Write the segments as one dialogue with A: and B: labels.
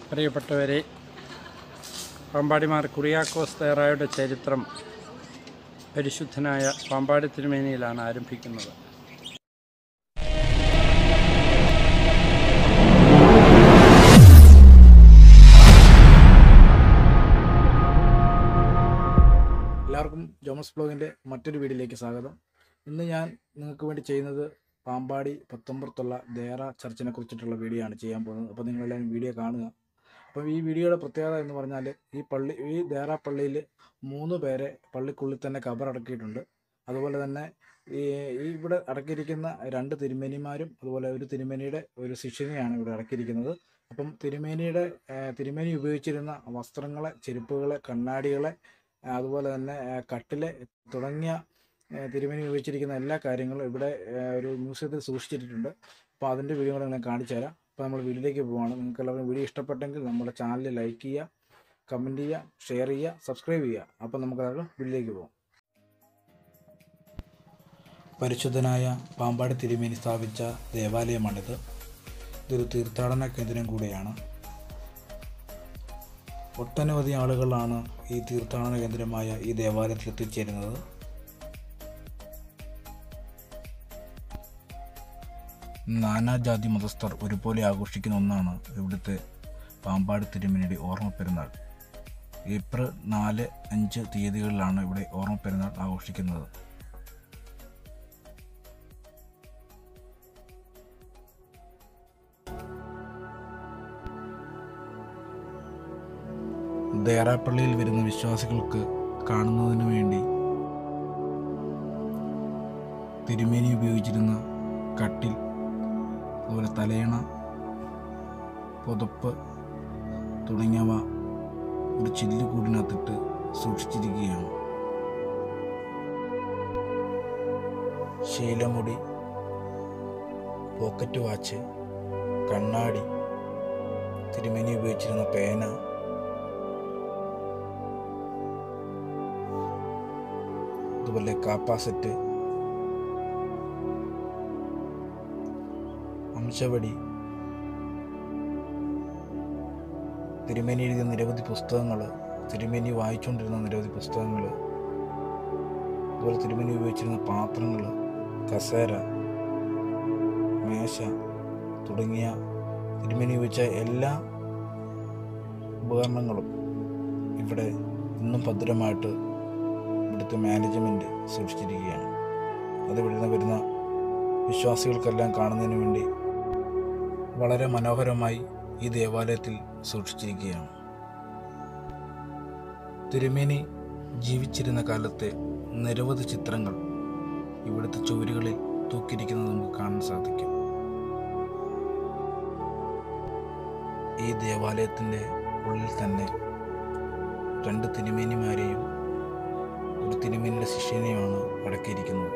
A: പ്രിയപ്പെട്ടവരെ പാമ്പാടിമാർ കുറിയാക്കോസ് തേറായുടെ ചരിത്രം പരിശുദ്ധനായ പാമ്പാടി തിരുമേനിയിലാണ് ആരംഭിക്കുന്നത്
B: എല്ലാവർക്കും ജോമസ് ബ്ലോഗിൻ്റെ മറ്റൊരു വീഡിയോയിലേക്ക് സ്വാഗതം ഇന്ന് ഞാൻ നിങ്ങൾക്ക് വേണ്ടി ചെയ്യുന്നത് പാമ്പാടി പത്തൊമ്പത്തുള്ള ദേറ ചർച്ചിനെ കുറിച്ചിട്ടുള്ള വീഡിയോ ആണ് ചെയ്യാൻ പോകുന്നത് അപ്പോൾ നിങ്ങളെല്ലാവരും വീഡിയോ കാണുക അപ്പോൾ ഈ വീഡിയോയുടെ പ്രത്യേകത എന്ന് പറഞ്ഞാൽ ഈ പള്ളി ഈ ദേറ പള്ളിയിൽ മൂന്ന് പേരെ പള്ളിക്കുള്ളിൽ തന്നെ കബറടക്കിയിട്ടുണ്ട് അതുപോലെ തന്നെ ഈ ഈ ഇവിടെ അടക്കിയിരിക്കുന്ന രണ്ട് തിരുമേനിമാരും അതുപോലെ ഒരു തിരുമേനിയുടെ ഒരു ശിഷ്യനെയാണ് ഇവിടെ അടക്കിയിരിക്കുന്നത് അപ്പം തിരുമേനിയുടെ ഏഹ്, തിരുമേനി ഉപയോഗിച്ചിരുന്ന വസ്ത്രങ്ങളെ ചെരുപ്പുകളെ കണ്ണാടികളെ ആ, അതുപോലെ തന്നെ ആ, കട്ടില് തുടങ്ങിയ ആ, തിരുമേനി ഉപയോഗിച്ചിരിക്കുന്ന എല്ലാ കാര്യങ്ങളും ഇവിടെ ആ, ഒരു മ്യൂസിയത്തിൽ സൂക്ഷിച്ചിട്ടുണ്ട് അപ്പോൾ അതിൻ്റെ വീഡിയോ കൂടെ ഞാൻ കാണിച്ചു തരാം അപ്പോൾ നമ്മൾ വീഡിയോയിലേക്ക് പോവാണ് നിങ്ങൾക്ക് എല്ലാവരും വീഡിയോ ഇഷ്ടപ്പെട്ടെങ്കിൽ നമ്മുടെ ചാനൽ ലൈക്ക് ചെയ്യുക കമൻറ്റ് ചെയ്യുക ഷെയർ ചെയ്യുക സബ്സ്ക്രൈബ് ചെയ്യുക അപ്പോൾ നമുക്ക് അതായത് വീഡിയോയിലേക്ക് പോകാം പരിശുദ്ധനായ പാമ്പാടി തിരുമേനി സ്ഥാപിച്ച ദേവാലയമാണിത് ഇതൊരു തീർത്ഥാടന കേന്ദ്രം കൂടെയാണ് ഒട്ടനവധി ആളുകളാണ് ഈ തീർത്ഥാടന കേന്ദ്രമായ ഈ ദേവാലയത്തിൽ എത്തിച്ചേരുന്നത് നാനാജാതി മതസ്ഥർ ഒരുപോലെ ആഘോഷിക്കുന്ന ഒന്നാണ് ഇവിടുത്തെ പാമ്പാടി തിരുമേനിയുടെ ഓർമ്മ പെരുന്നാൾ ഏപ്രിൽ നാല് അഞ്ച് തീയതികളിലാണ് ഇവിടെ ഓർമ്മ പെരുന്നാൾ ആഘോഷിക്കുന്നത് ദേറാപ്പള്ളിയിൽ വരുന്ന വിശ്വാസികൾക്ക് കാണുന്നതിനു വേണ്ടി തിരുമേനി ഉപയോഗിച്ചിരുന്ന കട്ടിൽ അതുപോലെ തലയണ പുതപ്പ് തുടങ്ങിയവ ഒരു ചില്ലുകൂടിനകത്തിട്ട് സൂക്ഷിച്ചിരിക്കുകയാണ് ശീലമുടി പോക്കറ്റ് വാച്ച് കണ്ണാടി തിരുമേനി ഉപയോഗിച്ചിരുന്ന പേന അതുപോലെ കാപ്പാസെറ്റ് അംശവടി തിരുമേനി എഴുതിയ നിരവധി പുസ്തകങ്ങൾ തിരുമേനി വായിച്ചുകൊണ്ടിരുന്ന നിരവധി പുസ്തകങ്ങൾ അതുപോലെ തിരുമേനി ഉപയോഗിച്ചിരുന്ന പാത്രങ്ങൾ കസേര മേശ തുടങ്ങിയ തിരുമേനി ഉപയോഗിച്ച എല്ലാ ഉപകരണങ്ങളും ഇവിടെ ഇന്നും ഭദ്രമായിട്ട് ഇവിടുത്തെ മാനേജ്മെൻറ്റ് സൂക്ഷിച്ചിരിക്കുകയാണ് അത് ഇവിടുന്ന് വരുന്ന വിശ്വാസികൾക്കെല്ലാം കാണുന്നതിന് വേണ്ടി വളരെ മനോഹരമായി ഈ ദേവാലയത്തിൽ സൂക്ഷിച്ചിരിക്കുകയാണ് തിരുമേനി ജീവിച്ചിരുന്ന കാലത്തെ നിരവധി ചിത്രങ്ങൾ ഇവിടുത്തെ ചുവരുകളിൽ തൂക്കിയിരിക്കുന്നത് നമുക്ക് കാണാൻ സാധിക്കും ഈ ദേവാലയത്തിൻ്റെ ഉള്ളിൽ തന്നെ രണ്ട് തിരുമേനിമാരെയും ഒരു തിരുമേനിയുടെ ശിഷ്യനെയുമാണ് അടക്കിയിരിക്കുന്നത്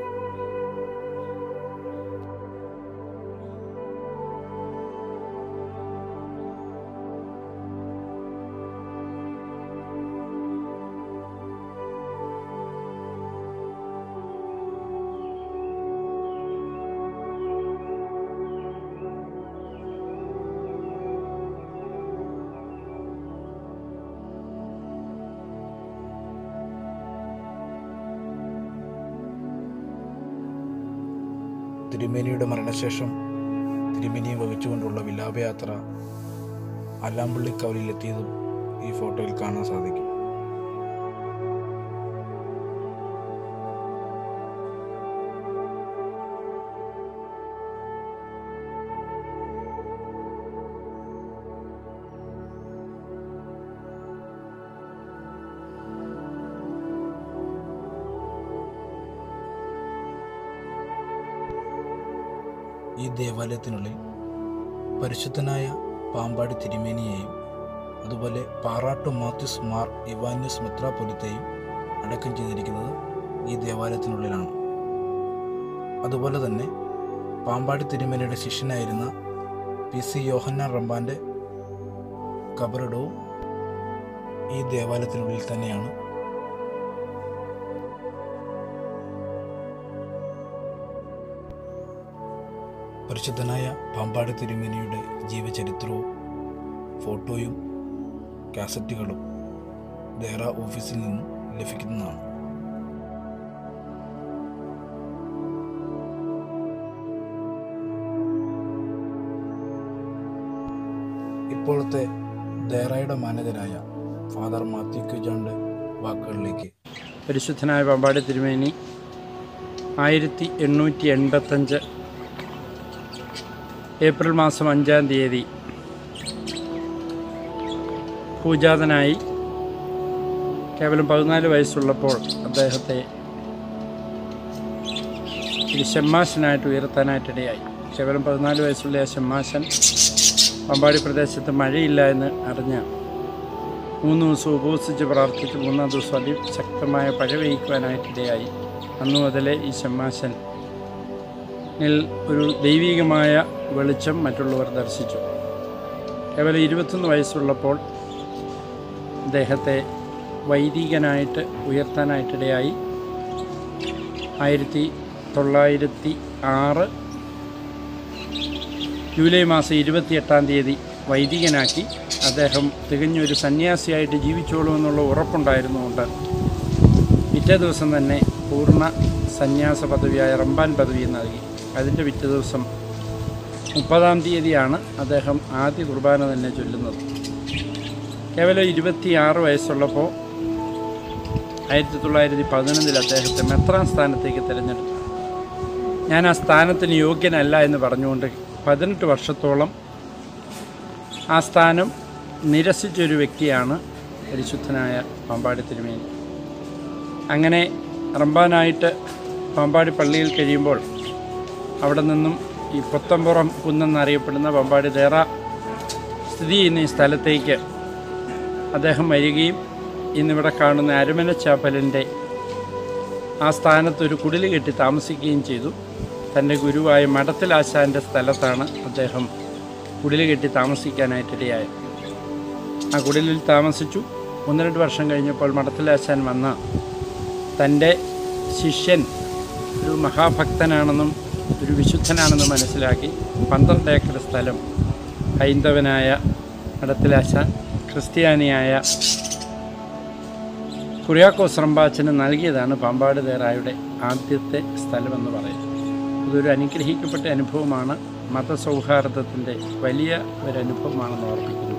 B: തിരുമേനിയുടെ മരണശേഷം തിരുമേനിയെ വഹിച്ചുകൊണ്ടുള്ള വിലാപയാത്ര അല്ലാമ്പള്ളി കവലിയിലെത്തിയതും ഈ ഫോട്ടോയിൽ കാണാൻ സാധിക്കും ഈ ദേവാലയത്തിനുള്ളിൽ പരിശുദ്ധനായ പാമ്പാടി തിരുമേനിയെയും അതുപോലെ പാറാട്ടു മാത്യുസ് മാർ ഇവാന്യസ് മെത്രാപൊലിത്തെയും അടക്കം ചെയ്തിരിക്കുന്നത് ഈ ദേവാലയത്തിനുള്ളിലാണ് അതുപോലെ തന്നെ പാമ്പാടി തിരുമേനിയുടെ ശിഷ്യനായിരുന്ന പി സി യോഹന്നാൻ റമ്പാൻ്റെ കബറിടവും ഈ ദേവാലയത്തിനുള്ളിൽ തന്നെയാണ് പരിശുദ്ധനായ പാമ്പാടി തിരുമേനിയുടെ ജീവചരിത്രവും ഫോട്ടോയും കാസറ്റുകളും ദേറ ഓഫീസിൽ നിന്നും ലഭിക്കുന്നതാണ് ഇപ്പോഴത്തെ ദേറയുടെ മാനേജരായ ഫാദർ മാത്യു ക്യുജാണ്ട് വാക്കുകളിലേക്ക്
A: പരിശുദ്ധനായ പമ്പാടി തിരുമേനി ആയിരത്തി എണ്ണൂറ്റി എൺപത്തഞ്ച് ഏപ്രിൽ മാസം അഞ്ചാം തീയതി പൂജാതനായി കേവലം പതിനാല് വയസ്സുള്ളപ്പോൾ അദ്ദേഹത്തെ ഒരു ഷമ്മാശനായിട്ട് ഉയർത്താനായിട്ടിടയായി കേവലം പതിനാല് വയസ്സുള്ള ആ ഷമ്മാശൻ പമ്പാടി പ്രദേശത്ത് മഴയില്ല എന്ന് അറിഞ്ഞ മൂന്ന് ദിവസം ഉപവസിച്ച് പ്രാർത്ഥിച്ച് മൂന്നാം ദിവസം അതിശക്തമായ പഴ പെയ്ക്കുവാനായിട്ടിടയായി അന്നു മുതലേ ഈ ഷമ്മാശൻ ഒരു ദൈവികമായ വെളിച്ചം മറ്റുള്ളവർ ദർശിച്ചു കേവലം ഇരുപത്തൊന്ന് വയസ്സുള്ളപ്പോൾ അദ്ദേഹത്തെ വൈദികനായിട്ട് ഉയർത്താനായിട്ടിടയായി ആയിരത്തി തൊള്ളായിരത്തി ആറ് ജൂലൈ മാസം ഇരുപത്തിയെട്ടാം തീയതി വൈദികനാക്കി അദ്ദേഹം തികഞ്ഞൊരു സന്യാസിയായിട്ട് ജീവിച്ചോളുമെന്നുള്ള ഉറപ്പുണ്ടായിരുന്നുകൊണ്ട് പിറ്റേ ദിവസം തന്നെ പൂർണ്ണ സന്യാസ പദവിയായ റംബാൻ പദവി നൽകി അതിൻ്റെ പിറ്റേ ദിവസം മുപ്പതാം തീയതിയാണ് അദ്ദേഹം ആദ്യ കുർബാന തന്നെ ചൊല്ലുന്നത് കേവലം ഇരുപത്തിയാറ് വയസ്സുള്ളപ്പോൾ ആയിരത്തി തൊള്ളായിരത്തി പതിനൊന്നിൽ അദ്ദേഹത്തെ മെത്രാൻ സ്ഥാനത്തേക്ക് തിരഞ്ഞെടുത്തു ഞാൻ ആ സ്ഥാനത്തിന് യോഗ്യനല്ല എന്ന് പറഞ്ഞുകൊണ്ട് പതിനെട്ട് വർഷത്തോളം ആ സ്ഥാനം നിരസിച്ചൊരു വ്യക്തിയാണ് പരിശുദ്ധനായ പാമ്പാടി തിരുമേനി അങ്ങനെ റംബാനായിട്ട് പാമ്പാടി പള്ളിയിൽ കഴിയുമ്പോൾ അവിടെ നിന്നും ഈ പുത്തമ്പുറം കുന്നെന്നറിയപ്പെടുന്ന പാമ്പാടി ദേറ സ്ഥിതി ചെയ്യുന്ന ഈ സ്ഥലത്തേക്ക് അദ്ദേഹം വരികയും ഇന്നിവിടെ കാണുന്ന അരമന ചാപ്പലിൻ്റെ ആ സ്ഥാനത്ത് ഒരു കുടിൽ കെട്ടി താമസിക്കുകയും ചെയ്തു തൻ്റെ ഗുരുവായ മഠത്തിലാശാൻ്റെ സ്ഥലത്താണ് അദ്ദേഹം കുടിൽ കെട്ടി താമസിക്കാനായിട്ടിടയായത് ആ കുടിലിൽ താമസിച്ചു ഒന്ന് രണ്ട് വർഷം കഴിഞ്ഞപ്പോൾ മഠത്തിലാശാൻ വന്ന തൻ്റെ ശിഷ്യൻ ഒരു മഹാഭക്തനാണെന്നും ഒരു വിശുദ്ധനാണെന്നും മനസ്സിലാക്കി പന്ത്രണ്ട് ഏക്കർ സ്ഥലം ഹൈന്ദവനായ മഠത്തിലാശാൻ ക്രിസ്ത്യാനിയായ കുര്യാക്കോസ് റമ്പാച്ചന് നൽകിയതാണ് പാമ്പാട് തേറായുടെ ആദ്യത്തെ സ്ഥലമെന്ന് പറയുന്നത് അതൊരു അനുഗ്രഹിക്കപ്പെട്ട അനുഭവമാണ് മതസൗഹാർദ്ദത്തിൻ്റെ വലിയ ഒരു അനുഭവമാണെന്ന് ഓർപ്പിക്കുന്നു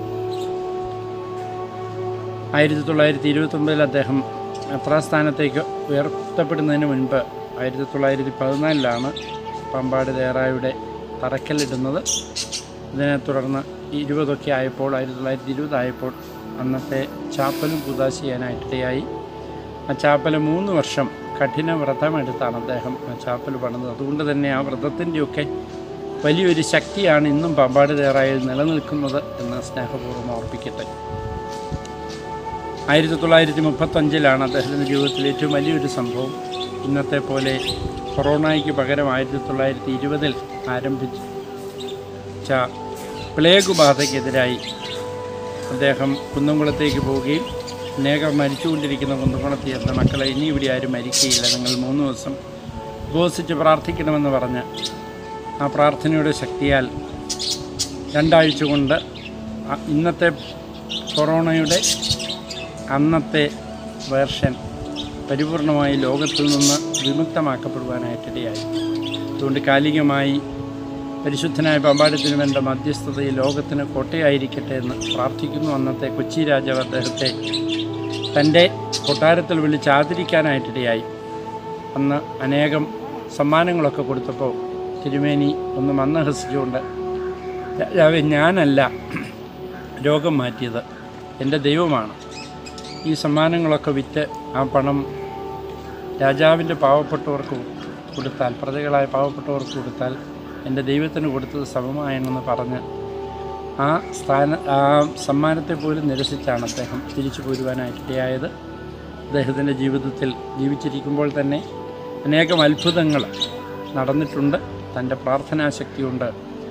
A: ആയിരത്തി തൊള്ളായിരത്തി ഇരുപത്തൊമ്പതിൽ അദ്ദേഹം സ്ഥാനത്തേക്ക് ഉയർത്തപ്പെടുന്നതിന് മുൻപ് ആയിരത്തി തൊള്ളായിരത്തി പതിനാലിലാണ് പമ്പാട് തേറായുടെ തറക്കല്ലിടുന്നത് ഇതിനെ തുടർന്ന് ഇരുപതൊക്കെ ആയപ്പോൾ ആയിരത്തി തൊള്ളായിരത്തി ഇരുപതായപ്പോൾ അന്നത്തെ ചാപ്പലും കുതാശ് ചെയ്യാനായിട്ടിടയായി ആ ചാപ്പൽ മൂന്ന് വർഷം കഠിന വ്രതമെടുത്താണ് അദ്ദേഹം ആ ചാപ്പൽ പണിത് അതുകൊണ്ട് തന്നെ ആ വ്രതത്തിൻ്റെയൊക്കെ വലിയൊരു ശക്തിയാണ് ഇന്നും പമ്പാട് തേറായിൽ നിലനിൽക്കുന്നത് എന്ന് സ്നേഹപൂർവ്വം ഓർപ്പിക്കട്ടെ ആയിരത്തി തൊള്ളായിരത്തി മുപ്പത്തഞ്ചിലാണ് അദ്ദേഹത്തിൻ്റെ ജീവിതത്തിൽ ഏറ്റവും വലിയൊരു സംഭവം ഇന്നത്തെ പോലെ കൊറോണയ്ക്ക് പകരം ആയിരത്തി തൊള്ളായിരത്തി ഇരുപതിൽ ആരംഭിച്ച പ്ലേഗ് ബാധയ്ക്കെതിരായി അദ്ദേഹം കുന്നംകുളത്തേക്ക് പോവുകയും അനേകം മരിച്ചുകൊണ്ടിരിക്കുന്ന കുന്നംകുളത്ത് എന്ന മക്കളെ ഇനി ഇവിടെ ആരും മരിക്കുകയില്ല നിങ്ങൾ മൂന്ന് ദിവസം ഉപവസിച്ച് പ്രാർത്ഥിക്കണമെന്ന് പറഞ്ഞ് ആ പ്രാർത്ഥനയുടെ ശക്തിയാൽ രണ്ടാഴ്ച കൊണ്ട് ആ- ഇന്നത്തെ കൊറോണയുടെ അന്നത്തെ വേർഷൻ പരിപൂർണമായി ലോകത്തിൽ നിന്ന് വിമുക്തമാക്കപ്പെടുവാനായിട്ടിടയായി അതുകൊണ്ട് കാലികമായി പരിശുദ്ധനായ പമ്പാടി തിരുവൻ്റെ മധ്യസ്ഥതയിൽ ലോകത്തിന് കോട്ടയായിരിക്കട്ടെ എന്ന് പ്രാർത്ഥിക്കുന്നു അന്നത്തെ കൊച്ചി രാജാവ് അദ്ദേഹത്തെ തൻ്റെ കൊട്ടാരത്തിൽ വിളിച്ച് ആദരിക്കാനായിട്ടിടയായി അന്ന് അനേകം സമ്മാനങ്ങളൊക്കെ കൊടുത്തപ്പോൾ തിരുമേനി ഒന്ന് മന്ദഹസിച്ചുകൊണ്ട് രാജാവെ ഞാനല്ല രോഗം മാറ്റിയത് എൻ്റെ ദൈവമാണ് ഈ സമ്മാനങ്ങളൊക്കെ വിറ്റ് ആ പണം രാജാവിൻ്റെ പാവപ്പെട്ടവർക്ക് കൊടുത്താൽ പ്രജകളായ പാവപ്പെട്ടവർക്ക് കൊടുത്താൽ എൻ്റെ ദൈവത്തിന് കൊടുത്തത് സമമായെന്ന് പറഞ്ഞ് ആ സ്ഥാന ആ സമ്മാനത്തെ പോലും നിരസിച്ചാണ് അദ്ദേഹം തിരിച്ചു പോരുവാനായിട്ടിടയായത് അദ്ദേഹത്തിൻ്റെ ജീവിതത്തിൽ ജീവിച്ചിരിക്കുമ്പോൾ തന്നെ അനേകം അത്ഭുതങ്ങൾ നടന്നിട്ടുണ്ട് തൻ്റെ പ്രാർത്ഥനാശക്തി കൊണ്ട്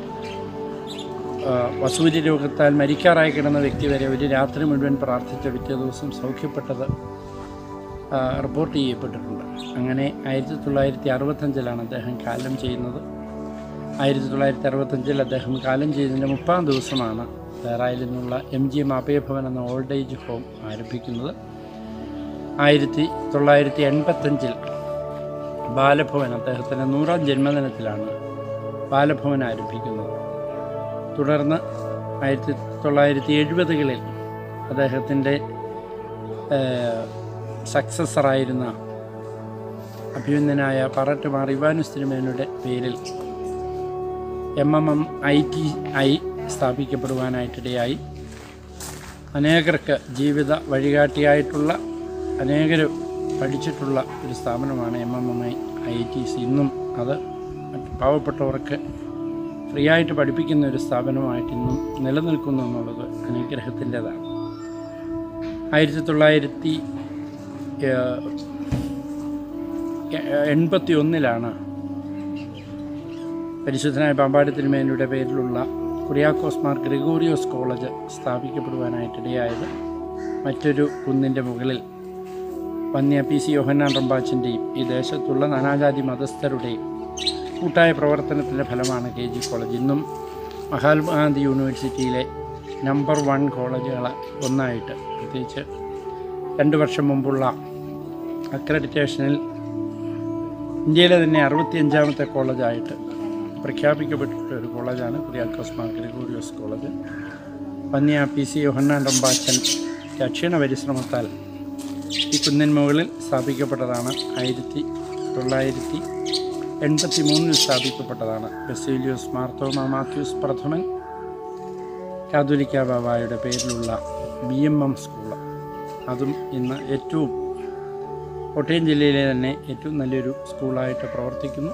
A: ആ, വസൂരി രോഗത്താൽ മരിക്കാറായി കിടന്ന വ്യക്തി വരെ ഒരു രാത്രി മുഴുവൻ പ്രാർത്ഥിച്ച പിറ്റേ ദിവസം സൗഖ്യപ്പെട്ടത് ആ, റിപ്പോർട്ട് ചെയ്യപ്പെട്ടിട്ടുണ്ട് അങ്ങനെ ആയിരത്തി തൊള്ളായിരത്തി അറുപത്തഞ്ചിലാണ് അദ്ദേഹം കാലം ചെയ്യുന്നത് ആയിരത്തി തൊള്ളായിരത്തി അറുപത്തഞ്ചിൽ അദ്ദേഹം കാലം ചെയ്തതിൻ്റെ മുപ്പാം ദിവസമാണ് തേറായിൽ നിന്നുള്ള എം ജി എം അഭയഭവൻ എന്ന ഓൾഡ് ഏജ് ഹോം ആരംഭിക്കുന്നത് ആയിരത്തി തൊള്ളായിരത്തി എൺപത്തഞ്ചിൽ ബാലഭവൻ അദ്ദേഹത്തിൻ്റെ നൂറാം ജന്മദിനത്തിലാണ് ബാലഭവൻ ആരംഭിക്കുന്നത് തുടർന്ന് ആയിരത്തി തൊള്ളായിരത്തി എഴുപതുകളിൽ അദ്ദേഹത്തിൻ്റെ സക്സസറായിരുന്ന അഭിനന്ദനായ പറട്ടുമാർ ഇവാനുസ് തിരുമേനയുടെ പേരിൽ M M M I T I സ്ഥാപിക്കപ്പെടുവാനായിട്ടിടയായി അനേകർക്ക് ജീവിത വഴികാട്ടിയായിട്ടുള്ള അനേകർ പഠിച്ചിട്ടുള്ള ഒരു സ്ഥാപനമാണ് M M M I I T C ഇന്നും അത് മറ്റ് പാവപ്പെട്ടവർക്ക് ഫ്രീ ആയിട്ട് പഠിപ്പിക്കുന്ന ഒരു സ്ഥാപനമായിട്ട് ഇന്നും നിലനിൽക്കുന്നു എന്നുള്ളത് അനുഗ്രഹത്തിൻ്റെതാണ് ആയിരത്തി തൊള്ളായിരത്തി എൺപത്തി ഒന്നിലാണ് പരിശുദ്ധനായ പാമ്പാടി തിരുമേനിയുടെ പേരിലുള്ള കുറിയാക്കോസ് മാർ ഗ്രിഗോറിയോസ് കോളേജ് സ്ഥാപിക്കപ്പെടുവാനായിട്ടിടയായത് മറ്റൊരു കുന്നിൻ്റെ മുകളിൽ വന്യ പി സി യോഹന്നാൻ റമ്പാച്ചിൻ്റെയും ഈ ദേശത്തുള്ള നാനാജാതി മതസ്ഥരുടെയും കൂട്ടായ പ്രവർത്തനത്തിൻ്റെ ഫലമാണ് കെ ജി കോളേജ് ഇന്നും മഹാത്മാഗാന്ധി യൂണിവേഴ്സിറ്റിയിലെ നമ്പർ വൺ കോളേജുകൾ ഒന്നായിട്ട് പ്രത്യേകിച്ച് രണ്ട് വർഷം മുമ്പുള്ള അക്രഡിറ്റേഷനിൽ ഇന്ത്യയിലെ തന്നെ അറുപത്തിയഞ്ചാമത്തെ കോളേജായിട്ട് പ്രഖ്യാപിക്കപ്പെട്ടിട്ടുള്ള ഒരു കോളേജാണ് കുര്യാക്കോസ് മാർ ഗ്രിഗോറിയോസ് കോളേജ് വന്യ പി സി യോഹന്നാൻ റമ്പാച്ചൻ ദക്ഷിണ പരിശ്രമത്താൽ ഈ കുന്നിൻ മുകളിൽ സ്ഥാപിക്കപ്പെട്ടതാണ് ആയിരത്തി തൊള്ളായിരത്തി എൺപത്തി മൂന്നിൽ സ്ഥാപിക്കപ്പെട്ടതാണ് ബെസീലിയോസ് മാർത്തോമ മാത്യൂസ് പ്രഥമൻ കാതോലിക്ക ബാബായുടെ പേരിലുള്ള ബി എം എം സ്കൂള് അതും ഇന്ന് ഏറ്റവും കോട്ടയം ജില്ലയിലെ തന്നെ ഏറ്റവും നല്ലൊരു സ്കൂളായിട്ട് പ്രവർത്തിക്കുന്നു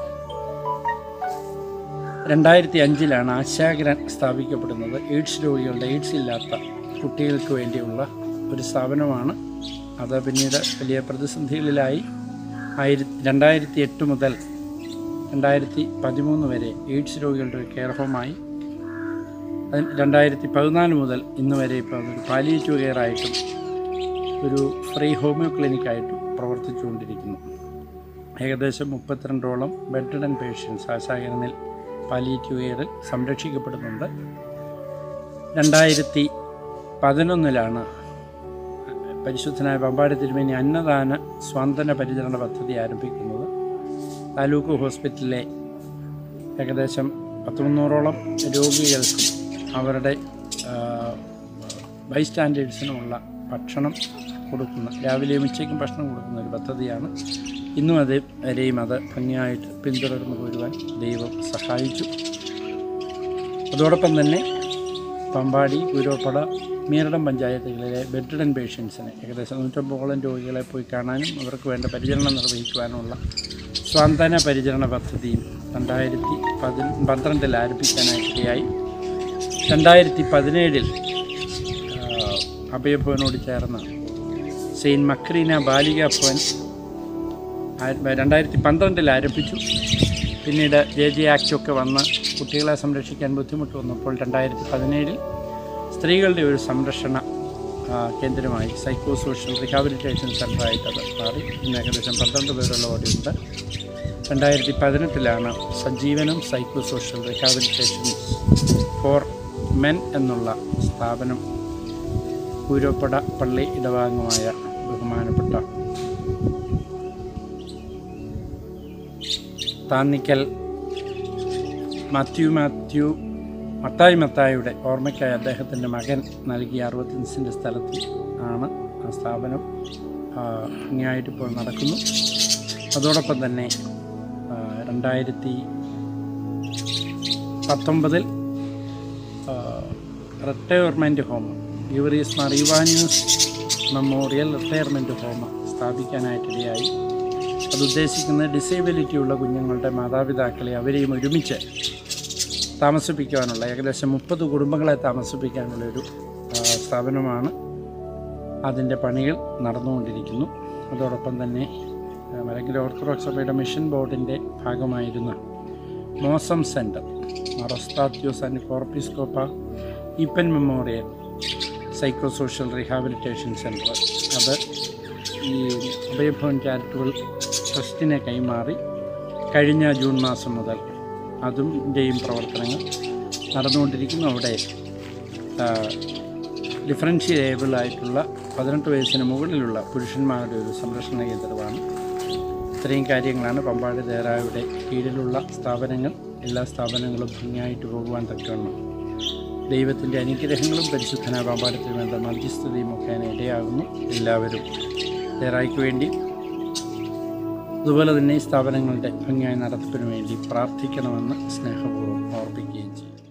A: രണ്ടായിരത്തി അഞ്ചിലാണ് ആശാഗ്രൻ സ്ഥാപിക്കപ്പെടുന്നത് എയ്ഡ്സ് രോഗികളുടെ എയ്ഡ്സ് ഇല്ലാത്ത കുട്ടികൾക്ക് വേണ്ടിയുള്ള ഒരു സ്ഥാപനമാണ് അത് പിന്നീട് വലിയ പ്രതിസന്ധികളിലായി ആയിരത്തി രണ്ടായിരത്തി എട്ട് മുതൽ രണ്ടായിരത്തി പതിമൂന്ന് വരെ എയ്ഡ്സ് രോഗികളുടെ ഒരു കെയർ ഹോമായി അതിന് രണ്ടായിരത്തി പതിനാല് മുതൽ ഇന്ന് വരെ ഇപ്പോൾ അതൊരു പാലിയേറ്റീവ് കെയർ ആയിട്ടും ഒരു ഫ്രീ ഹോമിയോ ക്ലിനിക്കായിട്ടും പ്രവർത്തിച്ചുകൊണ്ടിരിക്കുന്നു ഏകദേശം മുപ്പത്തിരണ്ടോളം ബെഡ് ആൻഡ് പേഷ്യൻസ് ആശാകരനിൽ പാലിയേറ്റീവ് കെയറിൽ സംരക്ഷിക്കപ്പെടുന്നുണ്ട് രണ്ടായിരത്തി പതിനൊന്നിലാണ് പരിശുദ്ധനായ പമ്പാടി തിരുമേനി അന്നദാന സ്വാന്തന പരിചരണ പദ്ധതി ആരംഭിക്കുന്നത് താലൂക്ക് ഹോസ്പിറ്റലിലെ ഏകദേശം പത്തുമുന്നൂറോളം രോഗികൾക്കും അവരുടെ ബൈസ്റ്റാൻഡേഴ്സിനുമുള്ള ഭക്ഷണം കൊടുക്കുന്ന രാവിലെയും ഉച്ചയ്ക്കും ഭക്ഷണം കൊടുക്കുന്ന ഒരു പദ്ധതിയാണ് ഇന്നും അത് വരെയും അത് ഭംഗിയായിട്ട് പിന്തുടർന്നു പോരുവാൻ ദൈവം സഹായിച്ചു അതോടൊപ്പം തന്നെ പമ്പാടി ഗുരുപ്പട മീരടം പഞ്ചായത്തുകളിലെ ബെഡ്ഡൻ പേഷ്യൻസിനെ ഏകദേശം നൂറ്റമ്പതോളം രോഗികളെ പോയി കാണാനും അവർക്ക് വേണ്ട പരിചരണം നിർവഹിക്കുവാനുമുള്ള സ്വാന്തന പരിചരണ പദ്ധതിയും രണ്ടായിരത്തി പതി പന്ത്രണ്ടിൽ ആരംഭിക്കാനായിട്ടിടയായി രണ്ടായിരത്തി പതിനേഴിൽ അഭയഭവനോട് ചേർന്ന് സെയിൻറ്റ് മക്രീന ബാലിക ഭവൻ ആ- രണ്ടായിരത്തി പന്ത്രണ്ടിൽ ആരംഭിച്ചു പിന്നീട് ജെ ജെ ആക്റ്റൊക്കെ വന്ന് കുട്ടികളെ സംരക്ഷിക്കാൻ ബുദ്ധിമുട്ട് വന്നപ്പോൾ രണ്ടായിരത്തി പതിനേഴിൽ സ്ത്രീകളുടെ ഒരു സംരക്ഷണ ആ, കേന്ദ്രമായി സൈക്കോ സോഷ്യൽ റീഹാബിലിറ്റേഷൻ സെൻ്ററായിട്ട് അത് മാറി ഇന്ന് ഏകദേശം പന്ത്രണ്ട് പേരുള്ള ഓടിയുണ്ട് രണ്ടായിരത്തി പതിനെട്ടിലാണ് സജീവനം psycho social rehabilitation for men എന്നുള്ള സ്ഥാപനം കൂരോപ്പട പള്ളി ഇടവാംഗമായ ബഹുമാനപ്പെട്ട താന്നിക്കൽ മാത്യു മാത്യു മത്തായി മത്തായിയുടെ ഓർമ്മയ്ക്കായി അദ്ദേഹത്തിൻ്റെ മകൻ നൽകിയ അറുപത്തഞ്ച് സെൻറ്റ് സ്ഥലത്ത് ആണ് ആ സ്ഥാപനം ആ, ഭംഗിയായിട്ട് ഇപ്പോൾ നടക്കുന്നു അതോടൊപ്പം തന്നെ ആ, രണ്ടായിരത്തി പത്തൊമ്പതിൽ റിട്ടയർമെൻറ്റ് ഹോം യൂറീസ് മറിവാന്യൂസ് മെമ്മോറിയൽ റിട്ടയർമെൻറ്റ് ഹോം സ്ഥാപിക്കാനായിട്ടിടയായി അത് ഉദ്ദേശിക്കുന്നത് ഡിസേബിലിറ്റി ഉള്ള കുഞ്ഞുങ്ങളുടെ മാതാപിതാക്കളെ അവരെയും ഒരുമിച്ച് താമസിപ്പിക്കുവാനുള്ള ഏകദേശം മുപ്പത് കുടുംബങ്ങളെ താമസിപ്പിക്കാനുള്ള ഒരു ആ, സ്ഥാപനമാണ് അതിൻ്റെ പണികൾ നടന്നുകൊണ്ടിരിക്കുന്നു അതോടൊപ്പം തന്നെ ആ, മലങ്കര ഓർത്തഡോക്സ് സഭയുടെ മിഷൻ ബോർഡിൻ്റെ ഭാഗമായിരുന്ന മോസം സെൻറ്റർ മറസ്താത്യോസ് and Corepiscopa Eapen memorial psycho social rehabilitation centre അത് ഈ അഭയഭവൻ ചാരിറ്റബിൾ ട്രസ്റ്റിനെ കൈമാറി കഴിഞ്ഞ ജൂൺ മാസം മുതൽ അതും ൻ്റെയും പ്രവർത്തനങ്ങൾ നടന്നുകൊണ്ടിരിക്കുന്നു അവിടെ ഡിഫറൻഷ്യബിൾ ആയിട്ടുള്ള പതിനെട്ട് വയസ്സിന് മുകളിലുള്ള പുരുഷന്മാരുടെ ഒരു സംരക്ഷണ കേന്ദ്രമാണ് ഇത്രയും കാര്യങ്ങളാണ് പമ്പാടി ദേറായുടെ കീഴിലുള്ള സ്ഥാപനങ്ങൾ എല്ലാ സ്ഥാപനങ്ങളും ഭംഗിയായിട്ട് പോകുവാൻ തക്കവണ്ണം ദൈവത്തിൻ്റെ അനുഗ്രഹങ്ങളും പരിശുദ്ധന പാമ്പാടത്തിന് വേണ്ട മധ്യസ്ഥതയും ഒക്കെ ഇടയാകുന്നു എല്ലാവരും ദേറായ്ക്ക് വേണ്ടി അതുപോലെ തന്നെ ഈ സ്ഥാപനങ്ങളുടെ ഭംഗിയായ നടത്തിപ്പിന് വേണ്ടി പ്രാർത്ഥിക്കണമെന്ന് സ്നേഹപൂർവ്വം ഓർപ്പിക്കുകയും ചെയ്യും